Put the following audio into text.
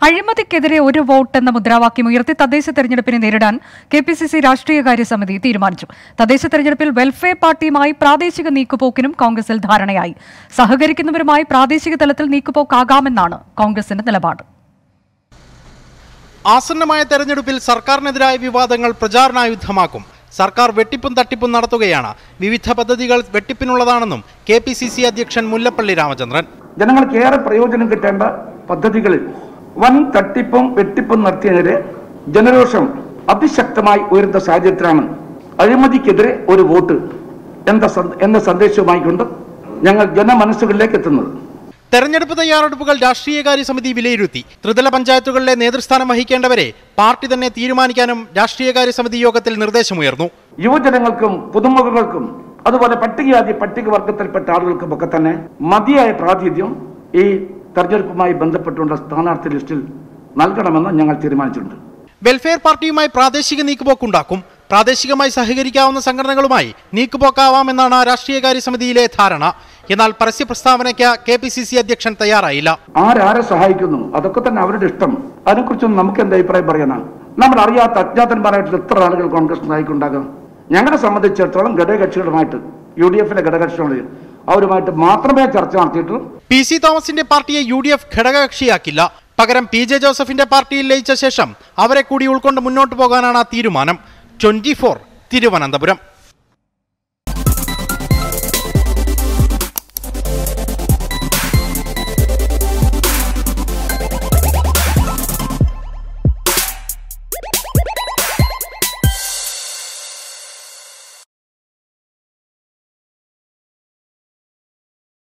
അഴിമതിക്കെതിരെ ഒരു വോട്ട് എന്ന മുദ്രാവാക്യം ഉയർത്തി തദ്ദേശ തെരഞ്ഞെടുപ്പിനെ നേരിടാൻ കെ പി സി സി രാഷ്ട്രീയകാര്യ സമിതി തീരുമാനിച്ചു തദ്ദേശ തെരഞ്ഞെടുപ്പിൽ വെൽഫെയർ പാർട്ടിയുമായി പ്രാദേശിക നീക്കുപോക്കിനും കോൺഗ്രസിൽ ധാരണയായി സഹകരിക്കുന്നവരുമായി പ്രാദേശിക തലത്തിൽ നീക്കുപോക്കാകാമെന്നാണ് കോൺഗ്രസിന്റെ നിലപാട് ആസന്നമായ തെരഞ്ഞെടുപ്പിൽ സർക്കാരിനെതിരായ വിവാദങ്ങൾ പ്രചാരണായുധമാക്കും സർക്കാർ വെട്ടിപ്പും തട്ടിപ്പും നടത്തുകയാണ് വിവിധ പദ്ധതികൾ വെട്ടിപ്പിനുള്ളതാണെന്നും കെ പി സി സി അധ്യക്ഷൻ മുല്ലപ്പള്ളി രാമചന്ദ്രൻ ജനങ്ങൾക്ക് ഏറെ പ്രയോജനം കിട്ടേണ്ട പദ്ധതികളിൽ വൻ തട്ടിപ്പും വെട്ടിപ്പും നടത്തിയതിനെതിരെ ജനരോഷം അതിശക്തമായി ഉയരുന്ന സാഹചര്യത്തിലാണ് അഴിമതിക്കെതിരെ ഒരു വോട്ട് എന്ന സന്ദ- എന്ന സന്ദേശവുമായി കൊണ്ട് ഞങ്ങൾ ജനമനസ്സുകളിലേക്ക് എത്തുന്നത് തെരഞ്ഞെടുപ്പ് തയ്യാറെടുപ്പുകൾ രാഷ്ട്രീയകാര്യ സമിതി വിലയിരുത്തി ത്രിതല പഞ്ചായത്തുകളിലെ നേതൃസ്ഥാനം വഹിക്കേണ്ടവരെ പാർട്ടി തന്നെ തീരുമാനിക്കാനും രാഷ്ട്രീയകാര്യ സമിതി യോഗത്തിൽ നിർദ്ദേശമുയർന്നു യുവജനങ്ങൾക്കും പുതുമുഖങ്ങൾക്കും അതുപോലെ പട്ടികജാതി പട്ടികവർഗത്തിൽപ്പെട്ട ആളുകൾക്കും ഒക്കെ തന്നെ മതിയായ പ്രാതിനിധ്യം ഈ തെരഞ്ഞെടുപ്പുമായി ബന്ധപ്പെട്ടുള്ള സ്ഥാനാർത്ഥി ലിസ്റ്റിൽ നൽകണമെന്ന് ഞങ്ങൾ തീരുമാനിച്ചിട്ടുണ്ട് വെൽഫെയർ പാർട്ടിയുമായി പ്രാദേശിക നീക്കുപോക്കുണ്ടാക്കും പ്രാദേശികമായി സഹകരിക്കാവുന്ന സംഘടനകളുമായി നീക്കുപോക്കാവാമെന്നാണ് രാഷ്ട്രീയകാര്യ സമിതിയിലെ ധാരണ എന്നാൽ പരസ്യ പ്രസ്താവനയ്ക്ക് കെ പി സി സി അധ്യക്ഷൻ തയ്യാറായില്ല ആരാരെ സഹായിക്കുന്നു അതൊക്കെ തന്നെ അവരുടെ ഇഷ്ടം അതിനെക്കുറിച്ചൊന്നും നമുക്ക് എന്ത് അഭിപ്രായം പറയാനാണ് നമ്മൾ അറിയാത്ത അജ്ഞാതന്മാരായിട്ടുള്ള എത്ര ആളുകൾ കോൺഗ്രസ് നായിക്കുണ്ടാകും ഞങ്ങളെ സംബന്ധിച്ചിടത്തോളം ഘടകകക്ഷികളുമായിട്ട് യു ഡി എഫിലെ ഘടകകക്ഷികൾ അവരുമായിട്ട് മാത്രമേ ചർച്ച നടത്തിയിട്ടുള്ളൂ പി സി തോമസിന്റെ പാർട്ടിയെ യു ഡി എഫ് ഘടകകക്ഷിയാക്കില്ല പകരം പി ജെ ജോസഫിന്റെ പാർട്ടിയിൽ ലയിച്ച ശേഷം അവരെ കൂടി ഉൾക്കൊണ്ട് മുന്നോട്ട് പോകാനാണ് തീരുമാനം ട്വന്റി തിരുവനന്തപുരം